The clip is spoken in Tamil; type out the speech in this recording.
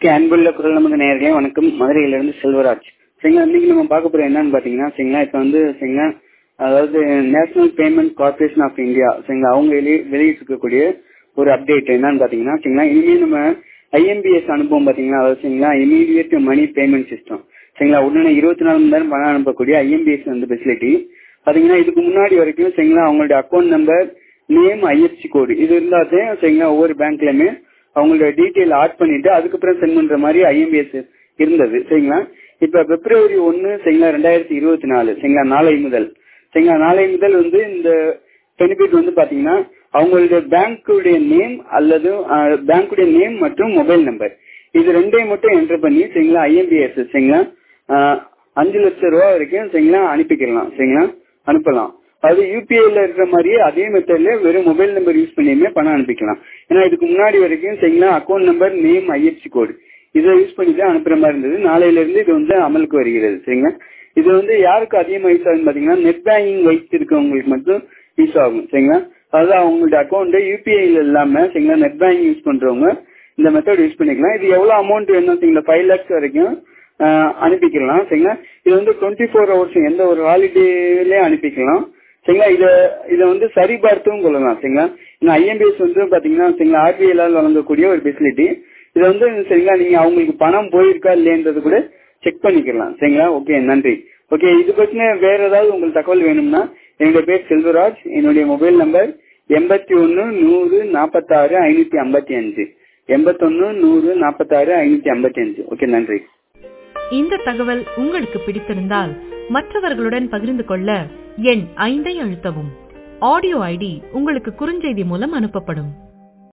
ஓகே அன்புள்ள குரல் நமது நேயர்களே வணக்கம் மதுரையிலிருந்து செல்வராஜ் சரிங்களா இன்னைக்கு நம்ம பார்க்க போற என்னன்னு பாத்தீங்கன்னா சரிங்களா இப்ப வந்து சரிங்களா அதாவது national payment corporation of India சரிங்களா அவங்க வெளி வெளியிட்டிருக்கக்கூடிய ஒரு அப்டேட் என்னன்னு பாத்தீங்கன்னா சரிங்களா இனிமே நம்ம ஐஎம்பிஎஸ் அனுப்புவோம் பாத்தீங்களா அதாவது சரிங்களா இமீடியட் மணி பேமெண்ட் சிஸ்டம் சரிங்களா உடனே இருபத்தி நாலு மணி நேரம் பணம் அனுப்பக்கூடிய ஐஎம்பிஎஸ் வந்து ஃபெசிலிட்டி பாத்தீங்கன்னா இதுக்கு முன்னாடி வரைக்கும் சரிங்களா அவங்களுடைய account number name IFSC code இது இருந்தாதே சரிங்களா ஒவ்வொரு பேங்க்லயுமே அவங்களோட டீட்டெயில் ஆட் பண்ணிட்டு அதுக்கப்புறம் சென்ட் பண்ற மாதிரி ஐஎம்பிஎஸ் இருந்தது சரிங்களா இப்ப பிப்ரவரி ஒன்னு சரிங்களா ரெண்டாயிரத்தி இருபத்தி நாலு சரிங்களா நாளை முதல் சரிங்களா நாளை முதல் வந்து இந்த பெனிஃபிட் வந்து பாத்தீங்கன்னா அவங்களுடைய பேங்க்குடைய நேம் அல்லது பேங்க்குடைய நேம் மற்றும் மொபைல் நம்பர் இது ரெண்டையும் மட்டும் என்டர் பண்ணி சரிங்களா ஐஎம்பிஎஸ் சரிங்களா அஞ்சு லட்சம் ரூபா வரைக்கும் சரிங்களா அனுப்பிக்கலாம் சரிங்களா அனுப்பலாம் அது யூபிஐல இருக்கிற மாதிரியே அதே மெத்தட்ல வெறும் மொபைல் நம்பர் யூஸ் பண்ணியுமே பணம் அனுப்பிக்கலாம் ஏன்னா இதுக்கு முன்னாடி வரைக்கும் சரிங்களா account number name IFSC code இதை யூஸ் பண்ணி தான் அனுப்புற மாதிரி இருந்தது நாளையில இருந்து இது வந்து அமலுக்கு வருகிறது சரிங்களா இது வந்து யாருக்கு அதிகமாக யூஸ் ஆகுன்னு பாத்தீங்கன்னா நெட் பேங்கிங் வைத்திருக்கவங்களுக்கு மட்டும் யூஸ் ஆகும் சரிங்களா அதாவது அவங்களோட அக்கௌண்ட் யூபிஐல இல்லாம சரிங்களா நெட் பேங்கிங் யூஸ் பண்றவங்க இந்த மெத்தட் யூஸ் பண்ணிக்கலாம் இது எவ்வளவு அமௌண்ட் வேணும் சரிங்களா ஃபைவ் லேக்ஸ் வரைக்கும் அனுப்பிக்கலாம் சரிங்களா இது வந்து டுவெண்ட்டி ஃபோர் ஹவர்ஸ் எந்த ஒரு ஹாலிடேலயே அனுப்பிக்கலாம் சரிங்களா இத இத வந்து சரி பார்த்தும் கொள்ளலாம் சரிங்களா இந்த ஐஎம்பிஎஸ் வந்து பாத்தீங்கன்னா சரிங்களா ஆர்பிஐலால் வழங்கக்கூடிய ஒரு ஃபெசிலிட்டி இது வந்து சரிங்களா நீங்க அவங்களுக்கு பணம் போயிருக்கா இல்லையன்றது கூட செக் பண்ணிக்கலாம் சரிங்களா ஓகே நன்றி ஓகே இது பத்தின வேற ஏதாவது உங்களுக்கு தகவல் வேணும்னா என்னுடைய பேர் செல்வராஜ் என்னுடைய மொபைல் நம்பர் எண்பத்தி ஒன்னு நூறு நாற்பத்தாறு ஐநூத்தி ஐம்பத்தி அஞ்சு எண்பத்தொன்னு நூறு நாற்பத்தாறு ஐநூத்தி ஐம்பத்தி அஞ்சு ஓகே நன்றி இந்த தகவல் உங்களுக்கு பிடித்திருந்தால் மற்றவர்களுடன் பகிர்ந்து கொள்ள எண் ஐந்தை அழுத்தவும் ஆடியோ ஐடி உங்களுக்கு குறுஞ்செய்தி மூலம் அனுப்பப்படும்